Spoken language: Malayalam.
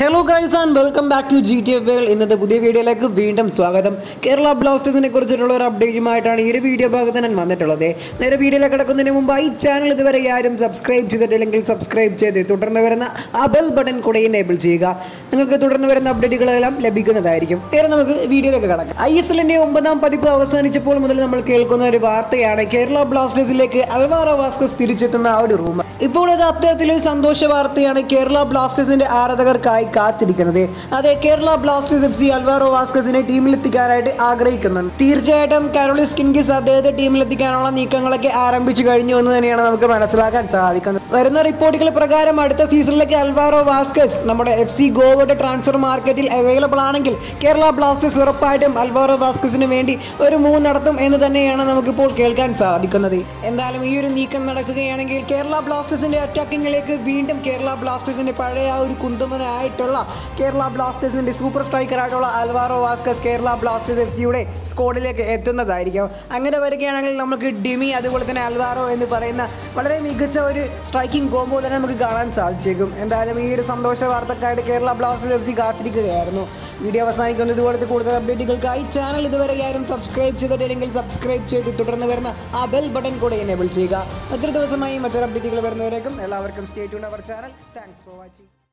hello guys and welcome back to G T F world ഇന്നത്തെ പുതിയ വീഡിയോയിലേക്ക് വീണ്ടും സ്വാഗതം കേരള ബ്ലാസ്റ്റേഴ്സിനെ കുറിച്ചിട്ടുള്ള ഒരു അപ്ഡേറ്റുമായിട്ടാണ് ഈ ഒരു വീഡിയോ ഭാഗത്ത് ഞാൻ വന്നിട്ടുള്ളത് നേരെ വീഡിയോയിലേക്ക് കിടക്കുന്നതിന് മുമ്പ് ഈ ചാനൽ ഇതുവരെ ആരും സബ്സ്ക്രൈബ് ചെയ്തിട്ടില്ലെങ്കിൽ സബ്സ്ക്രൈബ് ചെയ്ത് തുടർന്ന് വരുന്ന ആ ബെൽ ബട്ടൺ കൂടെ എനേബിൾ ചെയ്യുക നിങ്ങൾക്ക് തുടർന്ന് വരുന്ന അപ്ഡേറ്റുകളെല്ലാം ലഭിക്കുന്നതായിരിക്കും നേരെ നമുക്ക് വീഡിയോയിലേക്ക് കിടക്കാം ഐ എസ് എല്ലിന്റെ ഒമ്പതാം പതിപ്പ് അവസാനിച്ചപ്പോൾ മുതൽ നമ്മൾ കേൾക്കുന്ന ഒരു വാർത്തയാണ് കേരള ബ്ലാസ്റ്റേഴ്സിലേക്ക് അൽവാറോ വാസ്കസ് തിരിച്ചെത്തുന്ന ആ ഒരു റൂം ഇപ്പോൾ ഇത് അത്തരത്തിലൊരു സന്തോഷ വാർത്തയാണ് കേരള ബ്ലാസ്റ്റേഴ്സിന്റെ ആരാധകർക്കായി കാത്തിരിക്കുന്നത് അതെ Kerala Blasters F C Alvaro വാസ്കസിനെ ടീമിലെത്തിക്കാനായിട്ട് ആഗ്രഹിക്കുന്നുണ്ട് തീർച്ചയായിട്ടും കാരോളിസ് കിൻകിസ് അദ്ദേഹത്തെ ടീമിലെത്തിക്കാനുള്ള നീക്കങ്ങളൊക്കെ ആരംഭിച്ചു കഴിഞ്ഞു എന്ന് തന്നെയാണ് നമുക്ക് മനസ്സിലാക്കാൻ സാധിക്കുന്നത് വരുന്ന റിപ്പോർട്ടുകൾ പ്രകാരം അടുത്ത സീസണിലേക്ക് അൽവാറോ വാസ്കസ് നമ്മുടെ എഫ് സി ഗോവയുടെ ട്രാൻസ്ഫർ മാർക്കറ്റിൽ അവൈലബിൾ ആണെങ്കിൽ കേരള ബ്ലാസ്റ്റേഴ്സ് ഉറപ്പായിട്ടും അൽവാറോ വാസ്കസിന് വേണ്ടി ഒരു മൂവ് നടത്തും എന്ന് തന്നെയാണ് നമുക്കിപ്പോൾ കേൾക്കാൻ സാധിക്കുന്നത് എന്തായാലും ഈ ഒരു നീക്കം നടക്കുകയാണെങ്കിൽ കേരള ബ്ലാസ്റ്റേഴ്സിന്റെ അറ്റാക്കിങ്ങിലേക്ക് വീണ്ടും കേരള ബ്ലാസ്റ്റേഴ്സിന്റെ പഴയ ആ ഒരു കുന്തമനായിട്ടുള്ള കേരള ബ്ലാസ്റ്റേഴ്സിന്റെ സൂപ്പർ സ്ട്രൈക്കർ ആയിട്ടുള്ള Alvaro Vazquez Kerala Blasters F സിയുടെ സ്ക്വാഡിലേക്ക് എത്തുന്നതായിരിക്കും അങ്ങനെ വരികയാണെങ്കിൽ നമുക്ക് ഡിമി അതുപോലെ തന്നെ അൽവാറോ എന്ന് പറയുന്ന വളരെ മികച്ച ഒരു സ്ട്രൈക്കിംഗ് കോംബോ തന്നെ നമുക്ക് കാണാൻ സാധിച്ചേക്കും എന്തായാലും ഈ ഒരു സന്തോഷ വാർത്തക്കായിട്ട് കേരള ബ്ലാസ്റ്റേഴ്സ് എഫ് സി കാത്തിരിക്കുകയായിരുന്നു വീഡിയോ അവസാനിക്കുന്നത് ഇതുപോലത്തെ കൂടുതൽ അപ്ഡേറ്റുകൾക്കായി ചാനൽ ഇതുവരെ ആരും സബ്സ്ക്രൈബ് ചെയ്തിട്ടില്ലെങ്കിൽ സബ്സ്ക്രൈബ് ചെയ്ത് തുടർന്ന് വരുന്ന ആ ബെൽ ബട്ടൺ കൂടെ എനേബിൾ ചെയ്യുക മറ്റൊരു ദിവസമായി മറ്റൊരു അപ്ഡേറ്റുകൾ വരുന്നവരേക്കും എല്ലാവർക്കും stay tune our channel thanks for watching